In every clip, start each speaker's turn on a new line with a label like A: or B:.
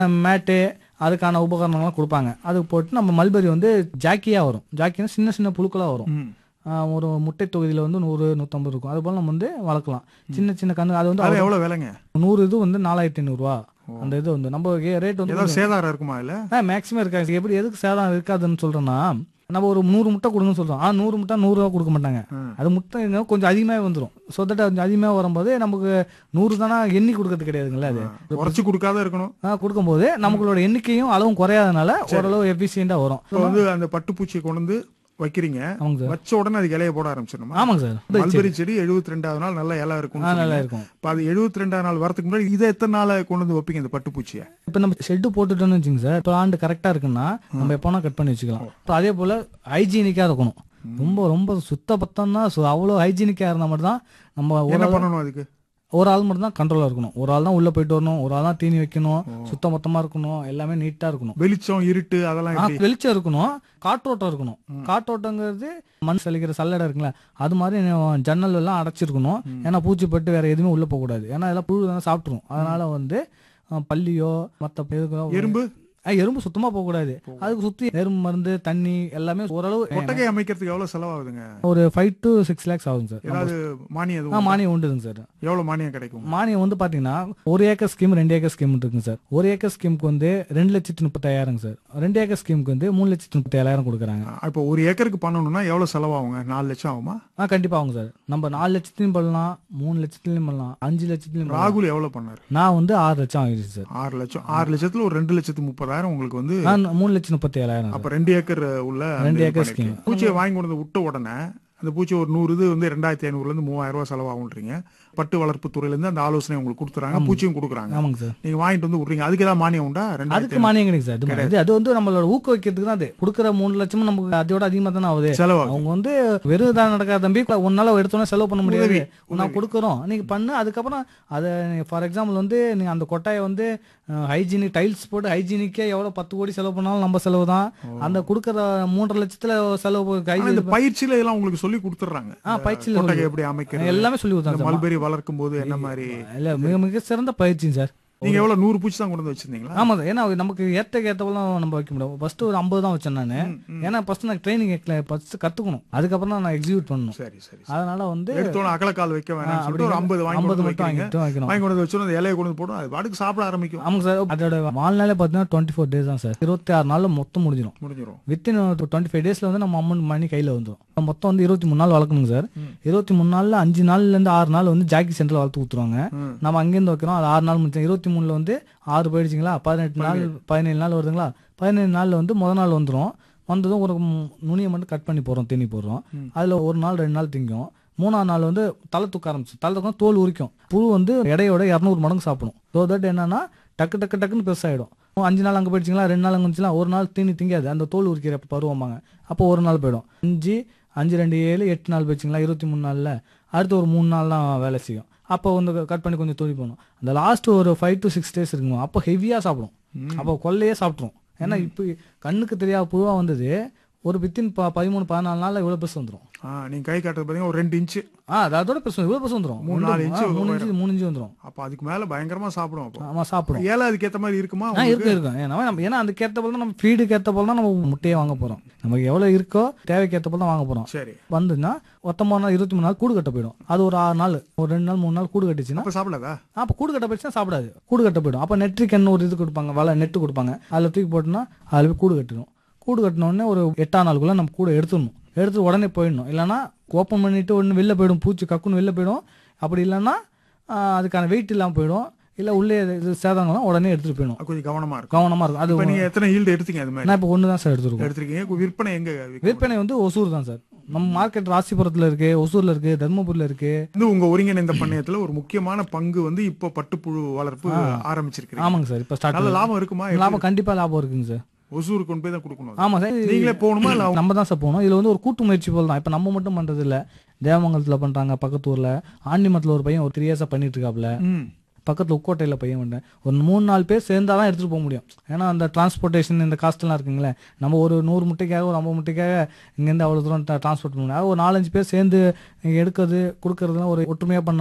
A: மேட்டு அதுக்கான உபகரணங்கள்லாம் கொடுப்பாங்க அதுக்கு போட்டு நம்ம மல்பெரி வந்து ஜாக்கியாக வரும் ஜாக்கினா சின்ன சின்ன புழுக்களாக வரும்
B: ம்.
A: ஆஹ் ஒரு முட்டை தொகுதியில் வந்து நூறு நூற்றம்பது இருக்கும் அது போல் நம்ம வந்து வளர்க்கலாம் சின்ன சின்ன கன்று அது வந்து
B: அது
A: அவ்வளவு-
B: எவ்வளவு விலைங்க
A: நூறு இது வந்து நாலாயிரத்தி ஐநூறுரூவா அந்த இது வந்து நம்ம ரேட் வந்து
B: ஏதாவது சேதாரம் இருக்குமா இல்ல
A: மேக்ஸிமம் இருக்காது எப்படி எதுக்கு சேதம் இருக்காதுன்னு சொல்றேன்னா நம்ம ஒரு நூறு முட்டை கொடுங்கன்னு சொல்றோம் ஆ நூறு முட்டை நூறு ரூபா கொடுக்க மாட்டாங்க
B: ம்.
A: அது முட்டை இன்னும் கொஞ்சம் அதிகமாகவே வந்துடும் ஸோ தட் கொஞ்சம் அதிகமாக வரும்போது நமக்கு நூறு தானே எண்ணி கொடுக்கறது கிடையாதுங்களா அது
B: உரைச்சு கொடுக்காத இருக்கணும்
A: ஆ, கொடுக்கும்போது நமங்களோட எண்ணிக்கையும் அளவும் குறையாதனால ஓரளவு எஃபிஷியண்டாக வரும்
B: இப்போ வந்து அந்த பட்டுப்பூச்சியை கொண்டு வந்து வைக்கிறீங்க
A: ஆமாங்க சார்
B: வச்ச உடனே அதுக்கு இலைய போட ஆரம்பிச்சிடணுமா
A: ஆமாங்க சார்
B: மல்பெரி செடி எழுபத்தி ரெண்டாவது நாள் நல்ல இலை இருக்கும்
A: ஆ நல்லா இருக்கும்
B: இப்போ அது எழுபத்தி ரெண்டாவது நாள் வரதுக்கு முன்னாடி இதை எத்தனை நாள் கொண்டு வந்து வைப்பீங்க இந்த பட்டுப்பூச்சியை
A: இப்போ நம்ம ஷெட்டு போட்டுட்டோம்னு வச்சுங்க சார் இப்போ ஆண்டு கரெக்டாக இருக்குன்னா நம்ம எப்போனா கட் பண்ணி வச்சுக்கலாம் இப்போ அதே போல் ஹைஜீனிக்காக இருக்கணும் ரொம்ப ரொம்ப சுத்த பத்தம்னா ஸோ அவ்வளோ ஹைஜீனிக்காக இருந்தால் மட்டும் தான் நம்ம ஒரு
B: என்ன
A: ஆள்
B: பண்ணணும் அதுக்கு
A: ஒரு ஆள் மட்டும் தான் கண்ட்ரோலாக இருக்கணும் ஒரு ஆள் தான் உள்ளே போயிட்டு வரணும் ஒரு ஆள் தான் தீனி வைக்கணும் சுத்த மொத்தமாக இருக்கணும் எல்லாமே நீட்டாக இருக்கணும்
B: வெளிச்சம் இருட்டு அதெல்லாம்
A: ஆ,
B: எப்படி
A: வெளிச்சம் இருக்கணும் காற்றோட்டம் இருக்கணும் காற்றோட்டங்கிறது மண் சலிக்கிற சல்லடை இருக்குல்ல அது மாதிரி ந- ஜன்னல் எல்லாம் அடைச்சிருக்கணும் ஏன்னா பூச்சி பட்டு வேற எதுவுமே உள்ள போக கூடாது ஏன்னா இதெல்லாம் புழு தானே சாப்பிட்ரும் அதனால வந்து அஹ், பல்லியோ மற்ற
B: எறும்பு
A: எறும்பு சுத்தமா போக கூடாது அதுக்கு சுத்தி எறும்பு மருந்து தண்ணி எல்லாமே ஓரளவு
B: கொட்டகை அமைக்கிறதுக்கு எவ்வளவு செலவாகுதுங்க
A: ஒரு ஃபைவ் டு சிக்ஸ் லேக்ஸ் ஆகும் சார்
B: ஏதாவது மானியம்
A: ஆ
B: எதுவும்
A: மானியம் உண்டுங்க சார்
B: எவ்வளவு மானியம் கிடைக்கும்
A: மானியம் வந்து பாத்தீங்கன்னா ஒரு ஏக்கர் ஸ்கீம் ரெண்டு ஏக்கர் ஸ்கீம் இருக்குங்க சார் ஒரு ஏக்கர் ஸ்கீமுக்கு வந்து ரெண்டு லட்சத்தி முப்பத்தாயிரம் சார் ரெண்டு ஏக்கர் ஸ்கீமுக்கு வந்து மூணு லட்சத்தி முப்பத்தாயிரம் கொடுக்குறாங்க
B: இப்போ ஒரு ஏக்கருக்கு பண்ணணும்னா எவ்வளவு செலவாகுங்க நாலு லட்சம் ஆகுமா
A: ஆ கண்டிப்பா ஆகும் சார் நம்ம நாலு லட்சத்துலையும் பண்ணலாம் மூணு லட்சத்துலையும் பண்ணலாம் அஞ்சு லட்சத்துலையும் பண்ணலாம்.
B: ராகுல் எவ்வளவு பண்ணாரு
A: நான் வந்து ஆறு லட்சம் ஆகிடுச்சு சார்
B: ஆறு லட்சம் ஆறு லட்சத்துல ஒரு ரெண்டு லட்சத்து முப்பதாயிரம் உங்களுக்கு வந்து
A: நான் மூணு லட்சத்தி முப்பத்தி ஏழாயிரம்
B: அப்ப ரெண்டு ஏக்கர் உள்ள அந்த
A: ரெண்டு
B: இது
A: ஏக்கர்
B: பண்ணிருக்கீங்க.
A: scheme.
B: பூச்சியை வாங்கி கொண்டு வந்து விட்ட உடனே அந்த பூச்சி ஒரு நூறு இது வந்து ரெண்டாயிரத்தி ஐநூறுல இருந்து மூவாயிரம் ரூபாய் செலவாகுன்றீங்க பட்டு வளர்ப்பு துறையில இருந்து அந்த ஆலோசனை உங்களுக்கு கொடுத்துறாங்க பூச்சியும் கொடுக்குறாங்க
A: ஆமாங்க சார்
B: நீங்க வாங்கிட்டு வந்து விடுறீங்க அதுக்கு ஏதாவது மானியம் உண்டா
A: அதுக்கு
B: ரெண்டாயிரத்தி
A: மானியம் கிடையாது சார் இது இது- அது வந்து நம்மளோட ஊக்குவிக்கிறதுக்கு தான் அது கொடுக்குற மூணு லட்சமும் நமக்கு அதோட அதிகமா தானே ஆகுது
B: செலவாகும்
A: அவங்க வந்து வெறும் தான் நடக்காத தம்பி உன்னால எடுத்தோன்னே செலவு பண்ண முடியாது
B: உதவி,
A: நான் கொடுக்குறோம் நீங்க பண்ணு அதுக்கப்புறம் அதை ஃபார் எக்ஸாம்பிள் வந்து நீங்க அந்த கொட்டாயை வந்து ஹைஜீனிக் டைல்ஸ் போட்டு ஹைஜீனிக்கே எவ்வளவு பத்து கோடி செலவு பண்ணாலும் நம்ம செலவு தான் அந்த கொடுக்குற மூன்றரை லட்சத்துல செலவு கை
B: ஆனா இந்த பயிற்சியில எல்லாம் உங்களுக்கு சொல்லி கொடுத்துறாங்க
A: ஆ, பயிற்சியில
B: கொட்டகை
A: சொல்லி-
B: எப்படி அமைக்கிறது
A: எல்லாமே சொல்லி
B: இந்த
A: கொடுத்தாங்க சார்
B: மல்பெரி வளர்க்கும் போது என்ன மாதிரி
A: இல்ல மிக மிக சிறந்த பயிற்சிங்க சார்
B: நீங்க எவ்வளவு நூறு பூச்சி தான் கொண்டு வந்து வச்சிருந்தீங்களா
A: ஆமா சார் ஏன்னா நமக்கு ஏத்தக்கு ஏத்தவெல்லாம் நம்ம வைக்க முடியும் ஃபர்ஸ்ட் ஒரு ஐம்பது தான் வச்சேன் நான் ஏன்னா ஃபர்ஸ்ட் நான் ட்ரைனிங் ஃபர்ஸ்ட் கத்துக்கணும் அதுக்கப்புறம் தான் நான் எக்ஸிக்யூட் பண்ணணும்
B: சரி சரி
A: அதனால வந்து
B: எடுத்தோட அகலக்கால் வைக்க வேணாம்
A: அப்படி
B: சொல்லிட்டு ஒரு ஐம்பது வாங்கி கொண்டு
A: ஐம்பது
B: வந்து
A: மட்டும்
B: வைக்கிறீங்க
A: வாங்கிட்டு வைக்கணும்
B: வாங்கி கொண்டு வந்து வச்சோம் அந்த இலையை கொண்டு வந்து போடும் அது பாட்டுக்கு சாப்பிட ஆரம்பிக்கும்
A: ஆமாங்க சார் அதோட வாழ்நாளே பார்த்தீங்கன்னா டுவெண்ட்டி ஃபோர் டேஸ் தான் சார் இருபத்தி ஆறு நாள்ல மொத்தம் முடிஞ்சிடும்
B: முடிஞ்சிரும்
A: வித்தின் டுவெண்ட்டி ஃபைவ் டேஸ்ல வந்து நம்ம அமௌண்ட் மணி கையில வந்துடும் மொத்தம் வந்து இருபத்தி மூணு நாள் வளர்க்கணுங்க சார் இருபத்தி மூணு நாள்ல அஞ்சு நாள்ல இருந்து ஆறு நாள் வந்து ஜாக்கி சென்டர்ல வளர்த்து ஊத்துருவாங்க
B: ம்.
A: நம்ம அங்கேருந்து வைக்கிறோம் அது ஆறு நாள் முடிச்சு இருபத்தி மூணுல வந்து ஆறு போயிடுச்சுங்களா பதினெட்டு நாள் பதினேழு நாள் வருதுங்களா பதினேழு நாள்ல வந்து முத நாள் வந்துடும் வந்ததும் ஒரு ம், நுனியை மட்டும் கட் பண்ணி போடுறோம் தீனி போடுறோம் அதுல ஒரு நாள் ரெண்டு நாள் திங்கும் மூணாவது நாள் வந்து தலை தூக்க ஆரம்பிச்சு தலை தூக்கம் தோல் உரிக்கும் புழு வந்து எடையோட இரநூறு மடங்கு சாப்பிடும் ஸோ தட் என்னன்னா டக்கு டக்கு டக்குன்னு பெருசாயிடும் அஞ்சு நாள் அங்கே போயிடுச்சிங்களா ரெண்டு நாள் அங்கே வந்துச்சுங்களா ஒரு நாள் தீனி திங்காது அந்த தோல் உரிக்கிற பருவமாங்க அப்போ ஒரு நாள் போயிடும் அஞ்சு அஞ்சு ரெண்டு ஏழு எட்டு நாள் போயிடுச்சிங்களா இருபத்தி மூணு நாளில் அடுத்து ஒரு மூணு நாள் தான் வேலை செய்யும் அப்போ வந்து கட் பண்ணி கொஞ்சம் துணி போகணும் அந்த லாஸ்ட் ஒரு ஃபைவ் டு சிக்ஸ் டேஸ் இருக்குங்க அப்போ ஹெவியாக சாப்பிடும் அப்போ கொள்ளையே சாப்பிட்ரும் ஏன்னா இப்போ கண்ணுக்கு தெரியாத புழுவாக வந்தது ஒரு வித்தின் ப பதிமூணு பதினாலு நாளில் இவ்வளோ பெருசு வந்துடும்
B: ஆ, நீங்க கை காட்டுறது பாத்தீங்கன்னா ஒரு ரெண்டு இன்ச்சு
A: ஆ அது அதோட பெருசு இவ்வளோ பெருசு வந்துடும்
B: மூணு, நாலு இன்ச்சு
A: மூணு இன்ச்சு மூணு இன்ச்சு வந்துடும்
B: அப்ப அதுக்கு மேல பயங்கரமா சாப்பிடும் அப்போ
A: ஆமாம் சாப்பிடும்
B: ஏழை அதுக்கு ஏத்த மாதிரி இருக்குமா
A: ஆ இருக்கும் இருக்கும் ஏன்னா நம்ம ஏன்னா அதுக்கு ஏற்ற போல தான் நம்ம ஃபீடுக்கு ஏற்ற போல தான் நம்ம முட்டையை வாங்க போகிறோம் நமக்கு எவ்வளோ இருக்கோ தேவைக்கு ஏற்ற போல தான் வாங்க போகிறோம்
B: சரி
A: வந்துன்னா ஒத்தொம்பது நாள் இருபத்தி மூணு நாள் கூடு கட்ட போயிடும் அது ஒரு ஆறு நாள் ஒரு ரெண்டு நாள் மூணு நாள் கூடு கட்டுச்சுன்னா
B: அப்ப சாப்பிடாதா
A: அப்போ கூடு கட்ட போயிடுச்சுன்னா சாப்பிடாது கூடு கட்ட போயிடும் அப்போ நெட்ரிக்கன் ஒரு இது கொடுப்பாங்க வலை நெட்டு கொடுப்பாங்க அதில் தூக்கி போட்டோம்னா அதில் போய் கூடு கட்டிடும் கூடு கட்டினோடனே ஒரு எட்டாம் நாளுக்குள்ள நம்ம கூட எடுத்துடணும் எடுத்து உடனே போயிடணும் இல்லைன்னா ஓப்பன் பண்ணிட்டு ஒன்று வெளில போயிடும் பூச்சி கக்குன்னு வெளில போயிடும் அப்படி இல்லைன்னா ஆ, அதுக்கான வெயிட் இல்லாமல் போயிடும் இல்லை உள்ளே இது சேதங்கள்லாம் உடனே எடுத்துகிட்டு போயிடும்
B: அது கொஞ்சம் கவனமா இருக்கும்
A: கவனமாக இருக்கும் அது
B: இப்ப நீங்க எத்தனை ஈல்டு எடுத்தீங்க அது மாதிரி
A: நான் இப்போ ஒன்று தான் சார் எடுத்துருக்கோம்
B: எடுத்திருக்கீங்க கு- விற்பனை எங்க விற்கும்?
A: விற்பனை வந்து ஒசூர் தான் சார் நம்ம மார்க்கெட் ராசிபுரத்தில் இருக்கு ஒசூரில் இருக்கு தர்மபுரியில் இருக்கு
B: வந்து உங்க ஒருங்கிணைந்த பண்ணையத்துல ஒரு முக்கியமான பங்கு வந்து இப்ப பட்டுப்புழு வளர்ப்பு ஆரம்பிச்சிருக்கீங்க
A: ஆமாங்க சார் இப்போ ஸ்டார்ட்
B: நல்ல லாபம் இருக்குமா
A: லாபம் கண்டிப்பாக லாபம் இருக்குங்க சார்
B: ஒசூர் கொண்டு போய் தான் கொடுக்கணும் அது.
A: ஆமாம் சார் இது-
B: நீங்களே போகணுமா இல்ல அவங்க-
A: நம்ம தான் சார் போகணும் இதில் வந்து ஒரு கூட்டு முயற்சி போல் தான் இப்போ நம்ம மட்டும் பண்ணுறது இல்லை தேவமங்கலத்தில் பண்ணுறாங்க பக்கத்து ஊரில் ஆண்டிமத்தில் ஒரு பையன் ஒரு த்ரீ இயர்ஸாக பண்ணிட்டு இருக்காப்புல
B: ம்.
A: பக்கத்தில் உக்கோட்டையில் பையன் பண்ணேன் ஒரு மூணு நாலு பேர் சேர்ந்தா தான் எடுத்துகிட்டு போக முடியும் ஏன்னா அந்த டிரான்ஸ்போர்ட்டேஷன் இந்த காஸ்ட்லாம் இருக்குங்களே நம்ம ஒரு நூறு முட்டைக்காக ஒரு ஐம்பது முட்டைக்காக இங்கேருந்து அவ்வளோ தூரம் டிரான்ஸ்போர்ட் பண்ண முடியாது ஒரு நாலஞ்சு பேர் சேர்ந்து இங்க எடுக்கிறது கொடுக்கறதுலாம் ஒரு ஒற்றுமையாக பண்ணோம்னா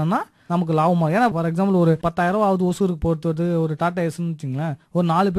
A: நமக்கு லாபமா ஏன்னா ஃபார் எக்ஸாம்பிள் ஒரு பத்தாயிரம் ரூபா ஆகுது ஒசூருக்கு போகிறது ஒரு டாடா ஏஸ்ன்னு வச்சுங்களேன் ஒரு நாலு பேர்